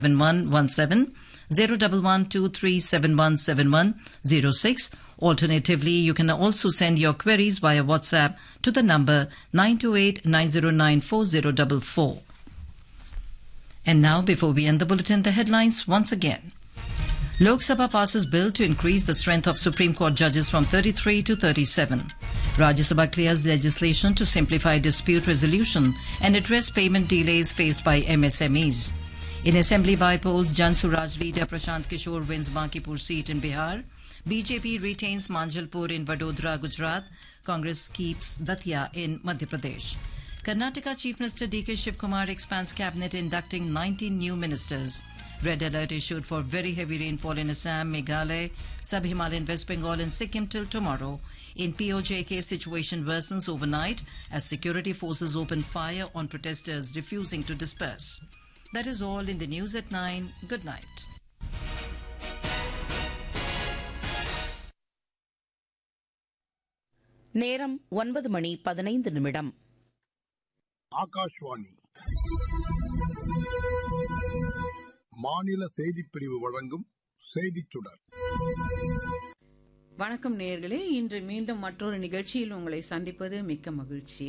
7117 01123717106. Alternatively, you can also send your queries via WhatsApp to the number 928-909-4044. And now, before we end the bulletin, the headlines once again. Lok Sabha passes bill to increase the strength of Supreme Court judges from 33 to 37. Rajya Sabha clears legislation to simplify dispute resolution and address payment delays faced by MSMEs. In assembly by polls, Jan Suraj leader Prashant Kishore wins Bankipur seat in Bihar. BJP retains Manjalpur in Vadodara, Gujarat. Congress keeps Datia in Madhya Pradesh. Karnataka Chief Minister DK Shivkumar expands cabinet inducting 19 new ministers. Red alert issued for very heavy rainfall in Assam, Meghalaya, Sub-Himalayan West Bengal and Sikkim till tomorrow. In POJK, situation worsens overnight as security forces open fire on protesters refusing to disperse. That is all in the news at 9. Good night. நேரம் ஒன்பது மணி பதினைந்து நிமிடம் ஆகாஷ்வாணி மாநில செய்திப் பிரிவு வழங்கும் செய்திச் சுடர் வணக்கம் நேர்களே இன்று மீண்டும் மற்றொரு நிகழ்ச்சியில் உங்களை சந்திப்பது மிக்க மகிழ்ச்சி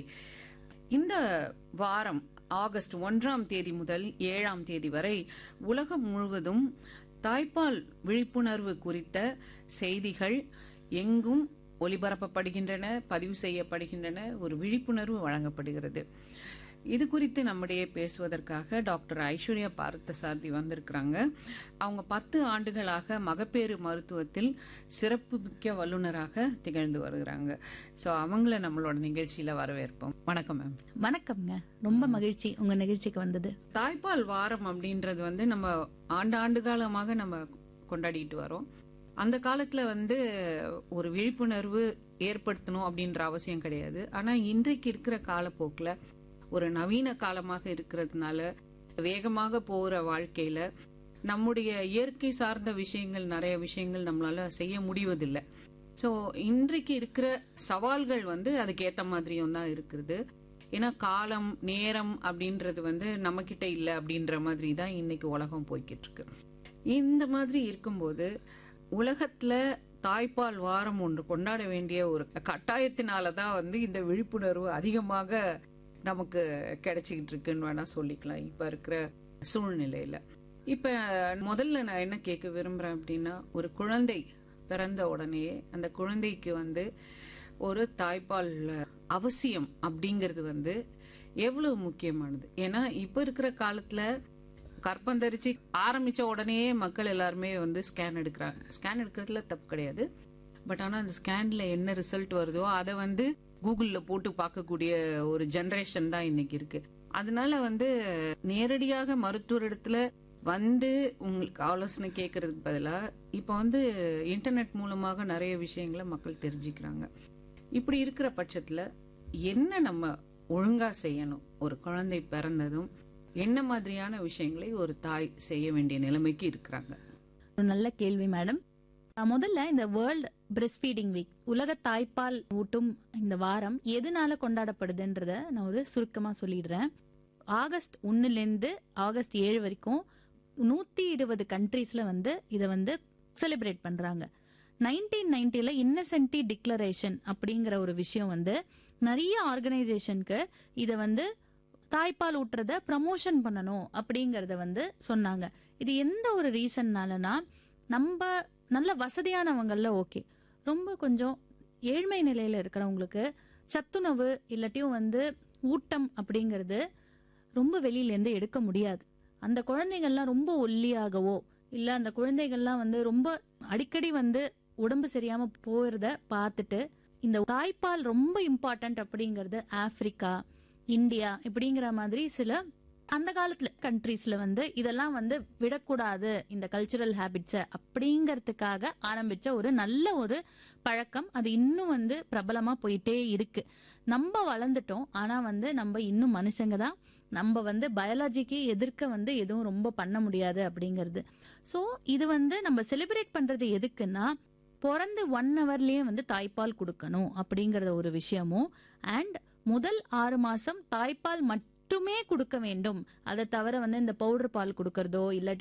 இந்த வாரம் ஆகஸ்ட் ஒன்றாம் தேதி முதல் ஏழாம் தேதி வரை உலகம் முழுவதும் தாய்ப்பால் விழிப்புணர்வு குறித்த செய்திகள் எங்கும் ஒலிபரப்பப்படுகின்றன பதிவு செய்யப்படுகின்றன ஒரு விழிப்புணர்வு வழங்கப்படுகிறது இது குறித்து நம்முடைய பேசுவதற்காக டாக்டர் ஐஸ்வர்யா பார்த்தசாரதி வந்திருக்கிறாங்க அவங்க பத்து ஆண்டுகளாக மகப்பேறு மருத்துவத்தில் சிறப்பு மிக்க வல்லுநராக திகழ்ந்து வருகிறாங்க ஸோ அவங்கள நம்மளோட நிகழ்ச்சியில வரவேற்போம் வணக்கம் மேம் வணக்கம்ங்க ரொம்ப மகிழ்ச்சி உங்க நிகழ்ச்சிக்கு வந்தது தாய்ப்பால் வாரம் அப்படின்றது வந்து நம்ம ஆண்டு ஆண்டு காலமாக நம்ம கொண்டாடிட்டு வரோம் அந்த காலத்துல வந்து ஒரு விழிப்புணர்வு ஏற்படுத்தணும் அப்படின்ற அவசியம் கிடையாது ஆனா இன்றைக்கு இருக்கிற காலப்போக்குல ஒரு நவீன காலமாக இருக்கிறதுனால வேகமாக போற வாழ்க்கையில நம்முடைய இயற்கை சார்ந்த விஷயங்கள் நிறைய விஷயங்கள் நம்மளால செய்ய முடிவதில்லை ஸோ இன்றைக்கு இருக்கிற சவால்கள் வந்து அதுக்கு ஏத்த மாதிரியும் தான் இருக்குது ஏன்னா காலம் நேரம் அப்படின்றது வந்து நம்ம கிட்ட இல்லை அப்படின்ற மாதிரி தான் இன்னைக்கு உலகம் போய்கிட்டு இருக்கு இந்த மாதிரி இருக்கும்போது உலகத்துல தாய்ப்பால் வாரம் ஒன்று கொண்டாட வேண்டிய ஒரு கட்டாயத்தினால தான் வந்து இந்த விழிப்புணர்வு அதிகமாக நமக்கு கிடைச்சிக்கிட்டு இருக்குன்னு வேணா சொல்லிக்கலாம் இப்ப இருக்கிற சூழ்நிலையில இப்ப முதல்ல நான் என்ன கேட்க விரும்புறேன் அப்படின்னா ஒரு குழந்தை பிறந்த உடனே அந்த குழந்தைக்கு வந்து ஒரு தாய்ப்பால் அவசியம் அப்படிங்கிறது வந்து எவ்வளவு முக்கியமானது ஏன்னா இப்ப இருக்கிற காலத்துல கற்பந்தரிச்சு ஆரம்பிச்ச உடனே மக்கள் எல்லாருமே வந்து ஸ்கேன் எடுக்கிறாங்க ஸ்கேன் எடுக்கிறதுல தப்பு கிடையாது பட் ஆனா அந்த ஸ்கேன்ல என்ன ரிசல்ட் வருதோ அதை வந்து கூகுள்ல போட்டு பார்க்கக்கூடிய ஒரு ஜெனரேஷன் தான் இன்னைக்கு இருக்கு அதனால வந்து நேரடியாக மருத்துவர் இடத்துல வந்து உங்களுக்கு ஆலோசனை கேட்கறதுக்கு பதிலா இப்ப வந்து இன்டர்நெட் மூலமாக நிறைய விஷயங்களை மக்கள் தெரிஞ்சுக்கிறாங்க இப்படி இருக்கிற பட்சத்துல என்ன நம்ம ஒழுங்கா செய்யணும் ஒரு குழந்தை பிறந்ததும் என்ன மாதிரியான விஷயங்களை ஒரு தாய் செய்ய வேண்டிய நிலைமைக்கு இருக்கிறாங்க ஒரு நல்ல கேள்வி மேடம் நான் முதல்ல இந்த வேர்ல்ட் பிரஸ்ட் ஃபீடிங் வீக் உலக தாய்ப்பால் ஊட்டும் இந்த வாரம் எதனால கொண்டாடப்படுதுன்றத நான் ஒரு சுருக்கமா சொல்லிடுறேன் ஆகஸ்ட் ஒன்னுலேருந்து ஆகஸ்ட் ஏழு வரைக்கும் நூத்தி இருபது கண்ட்ரீஸ்ல வந்து இதை வந்து செலிப்ரேட் பண்றாங்க நைன்டீன் நைன்டில இன்னசென்டி டிக்ளரேஷன் அப்படிங்கிற ஒரு விஷயம் வந்து நிறைய ஆர்கனைசேஷனுக்கு இதை வந்து தாய்ப்பால் ஊட்டுறத ப்ரமோஷன் பண்ணணும் அப்படிங்கறத வந்து சொன்னாங்க இது எந்த ஒரு ரீசன்னாலனா நம்ம நல்ல வசதியானவங்கள ஓகே ரொம்ப கொஞ்சம் ஏழ்மை நிலையில இருக்கிறவங்களுக்கு சத்துணவு இல்லாட்டியும் வந்து ஊட்டம் அப்படிங்கிறது ரொம்ப வெளியிலேருந்து எடுக்க முடியாது அந்த குழந்தைகள்லாம் ரொம்ப ஒல்லியாகவோ இல்ல அந்த குழந்தைகள்லாம் வந்து ரொம்ப அடிக்கடி வந்து உடம்பு சரியாம போறத பார்த்துட்டு இந்த தாய்ப்பால் ரொம்ப இம்பார்ட்டன்ட் அப்படிங்கறது ஆப்பிரிக்கா இந்தியா இப்படிங்கிற மாதிரி சில அந்த காலத்துல கண்ட்ரீஸ்ல வந்து இதெல்லாம் வந்து விடக்கூடாது இந்த கல்ச்சுரல் ஹேபிட்ஸ அப்படிங்கறதுக்காக ஆரம்பிச்ச ஒரு நல்ல ஒரு பழக்கம் அது இன்னும் வந்து பிரபலமா போயிட்டே இருக்கு நம்ம வளர்ந்துட்டோம் ஆனா வந்து நம்ம இன்னும் மனுஷங்க தான் நம்ம வந்து பயாலஜிக்கு எதிர்க்க வந்து எதுவும் ரொம்ப பண்ண முடியாது அப்படிங்கிறது ஸோ இது வந்து நம்ம செலிப்ரேட் பண்றது எதுக்குன்னா பிறந்து ஒன் ஹவர்லயே வந்து தாய்ப்பால் கொடுக்கணும் அப்படிங்கறத ஒரு விஷயமும் அண்ட் முதல் ஆறு மாசம் தாய்ப்பால் மட்டுமே கொடுக்க வேண்டும் அதை தவிர வந்து இந்த பவுடர் பால் கொடுக்கறதோ இல்லாட்டி